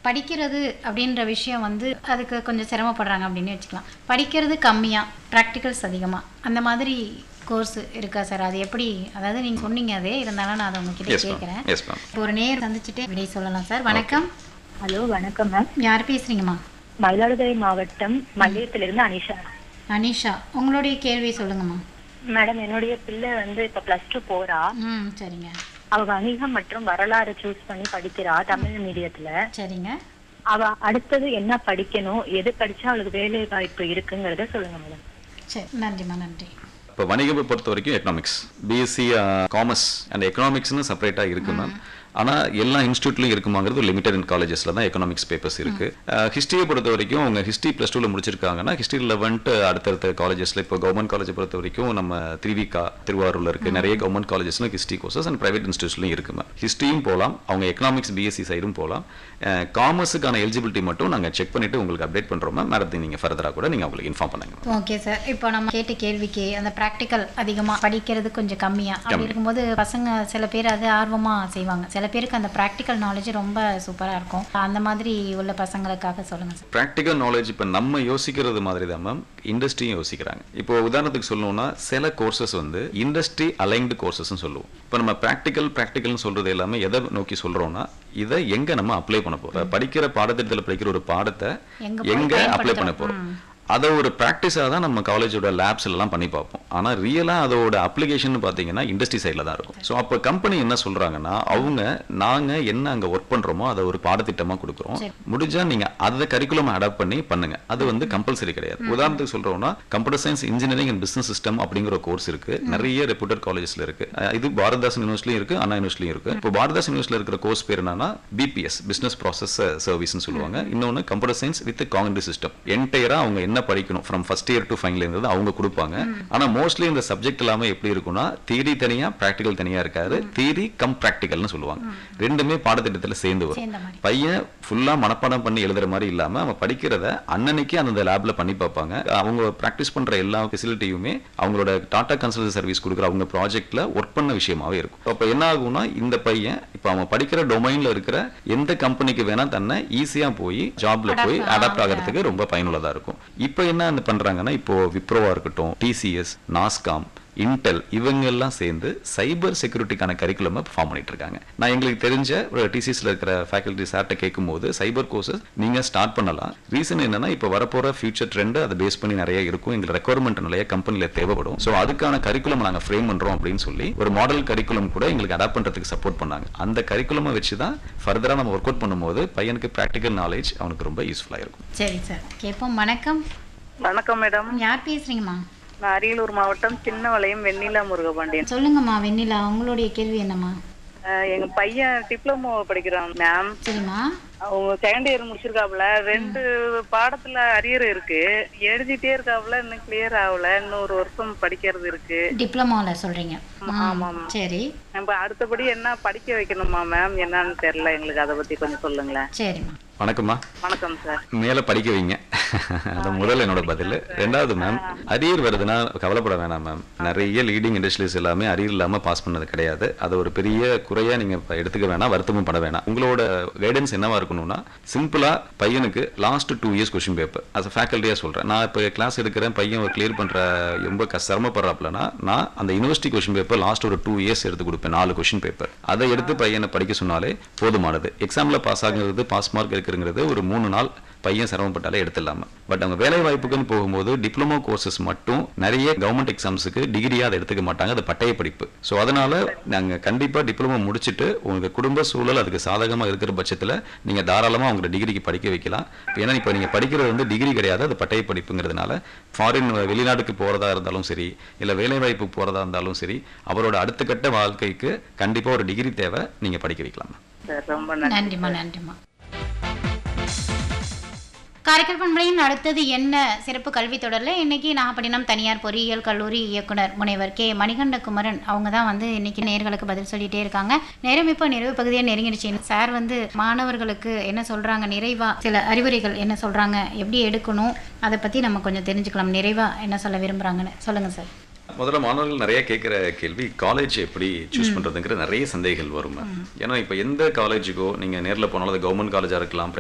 படிக்கிறது அப்படின்ற விஷயம் வந்து அதுக்கு கொஞ்சம் சிரமப்படுறாங்க அப்படின்னு வச்சுக்கலாம் படிக்கிறது கம்மியாக ப்ராக்டிகல்ஸ் அதிகமாக அந்த மாதிரி கோர்ஸ் இருக்கா சார் அது எப்படி அதாவது நீங்கள் சொன்னீங்க அதே இருந்தாலும் நான் அதை உங்ககிட்ட எஸ் மேம் கேட்குறேன் எஸ் மேம் இப்போ ஒரு நேர் சந்திச்சுட்டு விடை சொல்லலாம் சார் வணக்கம் ஹலோ வணக்கம் மேம் யார் பேசுறீங்கம்மா மயிலாடுதுறை மாவட்டம் மல்லியத்திலிருந்து அனிஷா அனிஷா உங்களுடைய கேள்வி சொல்லுங்கம்மா மேடம் என்னுடைய பிள்ளை வந்து இப்ப பிளஸ் டூ போறா ம் சரிங்க அவ வணிகம் மற்றும் வரலாறு சூஸ் பண்ணி படிக்கிறா தமிழ் மீடியத்துல சரிங்க அவ அடுத்தது என்ன படிக்கணும் எது படிச்சா அவளுக்கு வேலை வாய்ப்பு இருக்குங்கிறத சொல்லுங்க மேடம் சரி நன்றிம்மா நன்றி இப்போ வணிகத்தை பொறுத்த வரைக்கும் எக்கனாமிக்ஸ் பிஎஸ்சி காமர்ஸ் அண்ட் எக்கனாமிக்ஸ்னு செப்பரேட்டாக இருக்கு மேம் ஆனால் எல்லா இன்ஸ்டியூட்லையும் இருக்குமாங்கிறது லிமிடெட் இன் காலேஜஸில் தான் எக்கனாமிக்ஸ் பேப்பர்ஸ் இருக்கு ஹிஸ்ட்ரியை பொறுத்த வரைக்கும் அவங்க ஹிஸ்ட்ரி ப்ளஸ் டூவில் முடிச்சிருக்காங்கன்னா ஹிஸ்ட்ரியில் வந்துட்டு அடுத்தடுத்த காலேஜஸில் இப்போ கவர்மெண்ட் காலேஜை பொறுத்த வரைக்கும் நம்ம திருவிகா திருவாரூரில் இருக்கு நிறைய கவர்மெண்ட் காலேஜஸ்ல ஹிஸ்ட்ரி கோர்சஸ் அண்ட் பிரைவேட் இன்ஸ்டியூட்ஸ்லையும் இருக்கு மேம் ஹிஸ்ட்ரியும் போகலாம் அவங்க எக்கனாமிக்ஸ் பிஎஸ்சி சைடும் போகலாம் காமர்ஸுக்கான எலிஜிபிலிட்டி மட்டும் நாங்கள் செக் பண்ணிட்டு உங்களுக்கு அப்டேட் பண்ணுறோம் மேம் மேடத்தை நீங்கள் ஃபர்தராக கூட நீங்கள் உங்களுக்கு இன்ஃபார்ம் பண்ணுங்க ஓகே சார் இப்போ நம்ம கேட்ட கேள்விக்கு அந்த ப்ராக்டிக்கல் அதிகமாக படிக்கிறது கொஞ்சம் கம்மியாக அப்படி இருக்கும்போது பசங்க சில பேர் அது ஆர்வமாக செய்வாங்க சில பேருக்கு அந்த ப்ராக்டிக்கல் நாலேஜ் ரொம்ப சூப்பராக இருக்கும் அந்த மாதிரி உள்ள பசங்களுக்காக சொல்லுங்கள் சார் ப்ராக்டிக்கல் நாலேஜ் இப்போ நம்ம யோசிக்கிறது மாதிரி தான் மேம் இண்டஸ்ட்ரியும் யோசிக்கிறாங்க இப்போ உதாரணத்துக்கு சொல்லணும்னா சில கோர்சஸ் வந்து இண்டஸ்ட்ரி அலைன்டு கோர்சஸ்னு சொல்லுவோம் இப்போ நம்ம ப்ராக்டிக்கல் ப்ராக்டிக்கல்னு சொல்றது எல்லாமே எதை நோக்கி சொல்றோம்னா இதை எங்க நம்ம அப்ளை பண்ண போறோம் படிக்கிற பாடத்திட்டத்தில் படிக்கிற ஒரு பாடத்தை எங்க போய் எங்க அப்ளை பண்ண பயன்படுத்துறோம்? போறோம் அதை ஒரு ப்ராக்டிஸாக தான் நம்ம காலேஜோட லேப்ஸ் எல்லாம் பண்ணி பார்ப்போம் ஆனால் ரியலாக அதோட அப்ளிகேஷன் பார்த்தீங்கன்னா இண்டஸ்ட்ரி சைடில் தான் இருக்கும் ஸோ அப்போ கம்பெனி என்ன சொல்கிறாங்கன்னா அவங்க நாங்கள் என்ன அங்கே ஒர்க் பண்ணுறோமோ அதை ஒரு பாடத்திட்டமாக கொடுக்குறோம் முடிஞ்சா நீங்கள் அதை கரிக்குலம் அடாப்ட் பண்ணி பண்ணுங்க அது வந்து கம்பல்சரி கிடையாது உதாரணத்துக்கு சொல்கிறோம்னா computer science engineering and business system அப்படிங்கிற கோர்ஸ் இருக்கு நிறைய ரெப்யூட்டட் காலேஜஸ்ல இருக்கு அஹ் இது பாரதாசன் யூனிவர்சிட்டியும் இருக்கு அண்ணா யூனிவர்சிட்டியும் இருக்கு இப்போ பாரதாசன் யூனிவர்சிட்டியில் இருக்கிற கோர்ஸ் பேர் என்னன்னா பிபிஎஸ் பிசினஸ் ப்ராசஸ் சர்வீஸ்னு சொல்லுவாங்க இன்னொன்று computer science with congress system என்டையரா அவங்க என்ன படிக்கணும் from first year to final இருந்தது அவங்க கொடுப்பாங்க ஆனா மோஸ்ட்லி இந்த சப்ஜெக்ட் எல்லாமே எப்படி இருக்கும்னா தியரி தனியா ப்ராக்டிகல் தனியா இருக்காது தியரி கம் ப்ராக்டிகல்னு சொல்லுவாங்க ரெண்டுமே பாடத்திட்டத்துல சேர்ந்து வரும் சேர்ந்த மாதிரி பையன் ஃபுல்லா மனப்பாடம் பண்ணி எழுதுற மாதிரி இல்லாம அவன் படிக்கிறத அன்னன்னைக்கு அந்த லேப்ல பண்ணி பார்ப்பாங்க அவங்க பிராக்டிஸ் பண்ற எல்லா ஃபெசிலிட்டியுமே அவங்களோட டாடா கன்சல்ட் சர்வீஸ் கொடுக்குற அவங்க ப்ராஜெக்ட்ல ஒர்க் பண்ண விஷயமாவே இருக்கும் அப்ப என்ன ஆகும்னா இந்த பையன் இப்ப அவன் படிக்கிற டொமைன்ல இருக்கிற எந்த கம்பெனிக்கு வேணா தன்னை ஈஸியா போய் ஜாப்ல போய் Adapt அடாப்ட் ஆகிறதுக்கு ரொம்ப பயனுள்ளதா இருக்கும் இப்போ என்ன பண்றாங்கன்னா இப்போ விப்ரோவா இருக்கட்டும் டிசிஎஸ் நாஸ்காம் இன்டெல் இவங்க எல்லாம் சேர்ந்து சைபர் செக்யூரிட்டிக்கான கரிக்குலமை ஃபார்ம் பண்ணிட்டு இருக்காங்க நான் எங்களுக்கு தெரிஞ்ச ஒரு டிசிஎஸ்ல இருக்கிற ஃபேக்கல்டி சார்ட்ட கேட்கும்போது சைபர் கோர்சஸ் நீங்க ஸ்டார்ட் பண்ணலாம் ரீசன் என்னன்னா இப்போ வரப்போற ஃபியூச்சர் ட்ரெண்ட் அதை பேஸ் பண்ணி நிறைய இருக்கும் எங்களுக்கு ரெக்குவயர்மெண்ட் நிறைய கம்பெனில தேவைப்படும் ஸோ அதுக்கான கரிக்குலம் நாங்க ஃப்ரேம் பண்றோம் அப்படின்னு சொல்லி ஒரு மாடல் கரிக்குலம் கூட எங்களுக்கு அடாப்ட் பண்றதுக்கு சப்போர்ட் பண்ணாங்க அந்த கரிக்குலமை வச்சு தான் ஃபர்தரா நம்ம ஒர்க் அவுட் பண்ணும்போது பையனுக்கு ப்ராக்டிக்கல் நாலேஜ் அவனுக்கு ரொம்ப யூஸ்ஃபுல்லா இருக்கும் சரி சார் கேட்போம் வணக்கம் வணக்கம் மேடம் யார் பேசுறீங்கம்மா நான் அரியலூர் மாவட்டம் சின்ன வளையம் வெண்ணிலா முருகபாண்டியன் சொல்லுங்கம்மா வெண்ணிலா உங்களுடைய கேள்வி என்னம்மா அஹ் எங்க பையன் டிப்ளமோ படிக்கிறான் மேம் சரிம்மா அவங்க செகண்ட் இயர் முடிச்சிருக்காப்புல ரெண்டு பாடத்துல அரியர் இருக்கு எழுதிட்டே இருக்காப்புல இன்னும் கிளியர் ஆகல இன்னும் ஒரு வருஷம் படிக்கிறது இருக்கு டிப்ளமோவில் சொல்கிறீங்க ஆமாம். சரி நம்ம அடுத்தபடி என்ன படிக்க வைக்கணுமா மேம் என்னன்னு தெரியல எங்களுக்கு அதை பத்தி கொஞ்சம் சொல்லுங்களேன் சரிம்மா வணக்கம்மா வணக்கம் சார் மேல படிக்க வைங்க அது முதல் என்னோட பதில் ரெண்டாவது மேம் அரியர் வருதுன்னா கவலைப்பட வேணாம் மேம் நிறைய லீடிங் இண்டஸ்ட்ரீஸ் எல்லாமே அரியர் இல்லாம பாஸ் பண்ணது கிடையாது அது ஒரு பெரிய குறையா நீங்க இப்ப எடுத்துக்க வேணாம் வருத்தமும் பட வேணாம் உங்களோட கைடன்ஸ் என்னவா இருக்கணும்னா சிம்பிளா பையனுக்கு last two years question paper as a ஃபேக்கல்ட்டியா சொல்றேன் நான் இப்போ கிளாஸ் எடுக்கிறேன் பையன் கிளியர் பண்ற ரொம்ப கஷ்ட- சிரமப்படுறாப்லனா நான் அந்த யூனிவர்சிட்டி கொஸ்டின் பேப்பர் லாஸ்ட் ஒரு டூ இயர்ஸ் எடுத்து கொடுப்பேன் நாலு கொஸ்டின் பேப்பர் அதை எடுத்து பையனை படிக்க சொன்னாலே போதுமானது எக்ஸாம்ல பாஸ் ஆகுறது பாஸ் மார்க் இருக்குங்கிறது ஒரு மூணு நாள் பையன் சிரமப்பட்டாலே எடுத்துடலாம பட் அவங்க வேலை வாய்ப்புக்குன்னு போகும்போது டிப்ளமோ கோர்சஸ் மட்டும் நிறைய கவர்மெண்ட் எக்ஸாம்ஸுக்கு டிகிரியா அதை எடுத்துக்க மாட்டாங்க அது பட்டய படிப்பு ஸோ அதனால நாங்க கண்டிப்பா டிப்ளமோ முடிச்சுட்டு உங்க குடும்ப சூழல் அதுக்கு சாதகமா இருக்கிற பட்சத்துல நீங்க தாராளமா உங்க டிகிரிக்கு படிக்க வைக்கலாம் ஏன்னா இப்போ நீங்க படிக்கிறது வந்து டிகிரி கிடையாது அது பட்டய படிப்புங்கிறதுனால ஃபாரின் வெளிநாட்டுக்கு போறதா இருந்தாலும் சரி இல்ல வேலை வாய்ப்பு போறதா இருந்தாலும் சரி அவரோட அடுத்த கட்ட வாழ்க்கைக்கு கண்டிப்பா ஒரு டிகிரி தேவை நீங்க படிக்க வைக்கலாம் சார் ரொம்ப நன்றி நன்றிம்மா நன்றிம்மா காரைக்கால் பண்பலையின் அடுத்தது என்ன சிறப்பு கல்வி தொடரில் இன்னைக்கு நாகப்பட்டினம் தனியார் பொறியியல் கல்லூரி இயக்குனர் முனைவர் கே மணிகண்ட குமரன் அவங்க தான் வந்து இன்னைக்கு நேர்களுக்கு பதில் சொல்லிட்டே இருக்காங்க நேரம் இப்போ நிறைவு பகுதியாக நெருங்கிடுச்சு சார் வந்து மாணவர்களுக்கு என்ன சொல்றாங்க நிறைவா சில அறிவுரைகள் என்ன சொல்றாங்க எப்படி எடுக்கணும் அதை பத்தி நம்ம கொஞ்சம் தெரிஞ்சுக்கலாம் நிறைவா என்ன சொல்ல விரும்புறாங்கன்னு சொல்லுங்க சார் முதல்ல மாணவர்கள் நிறைய கேட்குற கேள்வி காலேஜ் எப்படி சூஸ் பண்றதுங்கிற நிறைய சந்தேகங்கள் வரும் ஏன்னா இப்போ எந்த காலேஜுக்கோ நீங்க நேர்ல போனாலும் அது கவர்மெண்ட் காலேஜா இருக்கலாம்